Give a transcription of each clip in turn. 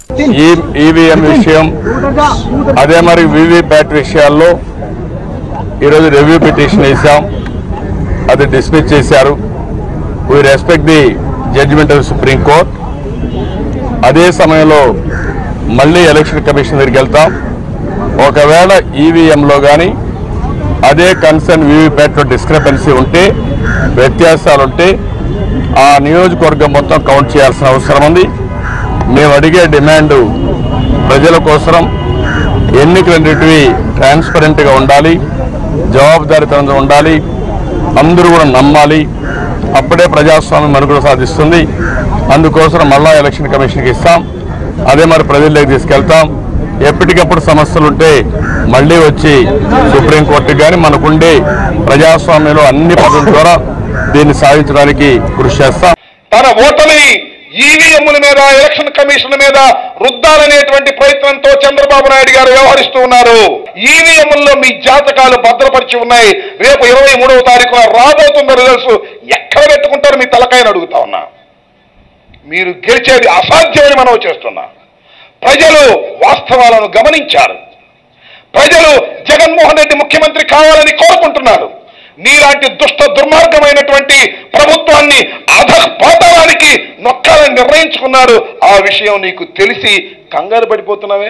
ఈ ఈవీఎం విషయం అదే మరి వీవీప్యాట్ విషయాల్లో ఈరోజు రివ్యూ పిటిషన్ వేశాం అది డిస్మిస్ చేశారు we respect the judgement of supreme court అదే సమయంలో మళ్ళీ ఎలక్షన్ కమిషన్ దగ్గరికి వెళ్తాం ఒకవేళ ఈవీఎంలో కానీ అదే కన్సర్న్ వీవీప్యాట్లో డిస్క్రిపెన్సీ ఉంటే వ్యత్యాసాలు ఉంటే ఆ నియోజకవర్గం మొత్తం కౌంట్ చేయాల్సిన అవసరం ఉంది మేము అడిగే డిమాండ్ ప్రజల కోసం ఎన్నికలన్నిటివి ట్రాన్స్పరెంట్గా ఉండాలి జవాబుదారీతనంగా ఉండాలి అందరూ కూడా నమ్మాలి అప్పుడే ప్రజాస్వామ్యం మనుగడ సాధిస్తుంది అందుకోసం మళ్ళా ఎలక్షన్ కమిషన్కి ఇస్తాం అదే మరి ప్రజల్లోకి తీసుకెళ్తాం ఎప్పటికప్పుడు సమస్యలు ఉంటే మళ్ళీ వచ్చి సుప్రీంకోర్టుకి కానీ మనకుండే ప్రజాస్వామ్యంలో అన్ని పద్ధతుల ద్వారా దీన్ని సాధించడానికి కృషి చేస్తాం తన ఓటమి ఈవీఎంల మీద ఎలక్షన్ కమిషన్ మీద రుద్దాలనేటువంటి ప్రయత్నంతో చంద్రబాబు నాయుడు గారు వ్యవహరిస్తూ ఉన్నారు ఈవీఎంల్లో మీ జాతకాలు భద్రపరిచి ఉన్నాయి రేపు ఇరవై మూడవ తారీఖున రాబోతున్న రిజల్ట్స్ ఎక్కడ పెట్టుకుంటారు మీ తలకాయని అడుగుతా ఉన్నా మీరు గెలిచేది అసాధ్యమని మనం చేస్తున్నా ప్రజలు వాస్తవాలను గమనించారు ప్రజలు జగన్మోహన్ రెడ్డి ముఖ్యమంత్రి కావాలని కోరుకుంటున్నారు నీలాంటి దుష్ట దుర్మార్గమైనటువంటి ప్రభుత్వాన్ని అధపాతానికి నొక్కాలని నిర్ణయించుకున్నారు ఆ విషయం నీకు తెలిసి కంగారు పడిపోతున్నావే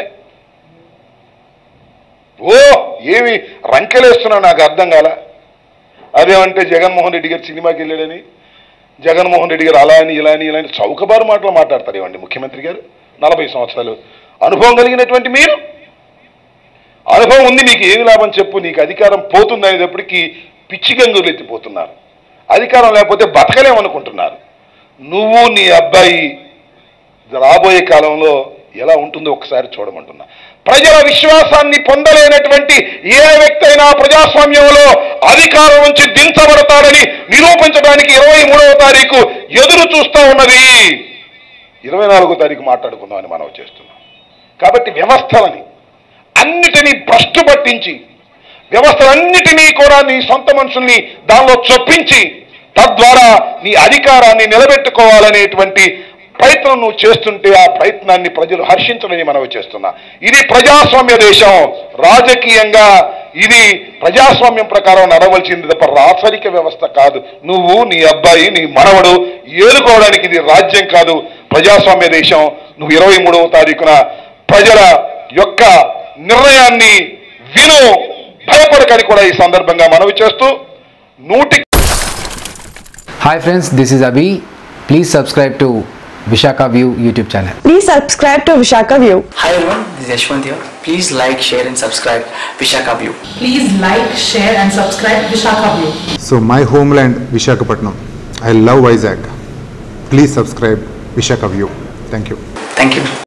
ఓ ఏమి రంకెలేస్తున్నా నాకు అర్థం కాల అదేమంటే జగన్మోహన్ రెడ్డి గారు సినిమాకి వెళ్ళాడని జగన్మోహన్ రెడ్డి గారు అలా అని ఇలా అని ఇలా అని చౌకబారు మాటలు మాట్లాడతారు ఏమండి ముఖ్యమంత్రి గారు నలభై సంవత్సరాలు అనుభవం కలిగినటువంటి మీరు అనుభవం ఉంది నీకు ఏమి లాభం చెప్పు నీకు అధికారం పోతుంది అనేటప్పటికీ పిచ్చి గంగులు ఎత్తిపోతున్నారు అధికారం లేకపోతే బతకలేమనుకుంటున్నారు నువ్వు నీ అబ్బాయి రాబోయే కాలంలో ఎలా ఉంటుందో ఒకసారి చూడమంటున్నా ప్రజల విశ్వాసాన్ని పొందలేనటువంటి ఏ వ్యక్తి అయినా ప్రజాస్వామ్యంలో అధికారం నుంచి దించబడతాడని నిరూపించడానికి ఇరవై మూడవ తారీఖు ఎదురు చూస్తూ ఉన్నది ఇరవై నాలుగో తారీఖు మాట్లాడుకుందామని మనం చేస్తున్నాం కాబట్టి వ్యవస్థలని అన్నిటినీ భ్రష్టు పట్టించి వ్యవస్థలన్నిటినీ కూడా నీ సొంత మనుషుల్ని దానిలో చొప్పించి తద్వారా నీ అధికారాన్ని నిలబెట్టుకోవాలనేటువంటి ప్రయత్నం నువ్వు చేస్తుంటే ఆ ప్రయత్నాన్ని ప్రజలు హర్షించడని మనవి చేస్తున్నా ఇది ప్రజాస్వామ్య దేశం రాజకీయంగా ఇది ప్రజాస్వామ్యం ప్రకారం నడవలసింది తప్ప రాచరిక వ్యవస్థ కాదు నువ్వు నీ అబ్బాయి నీ మనవడు ఏలుకోవడానికి ఇది రాజ్యం కాదు ప్రజాస్వామ్య దేశం నువ్వు ఇరవై మూడవ తారీఖున ప్రజల యొక్క నిర్ణయాన్ని విను భయపడకని కూడా ఈ సందర్భంగా మనవి చేస్తూ నూటి Hi friends, this is Abhi. Please subscribe to Vishaka View YouTube channel. Please subscribe to Vishaka View. Hi everyone, this is Yashwant here. Please like, share and subscribe Vishaka View. Please like, share and subscribe Vishaka View. So my homeland Vishakhapatnam. I love Vizag. Please subscribe Vishaka View. Thank you. Thank you.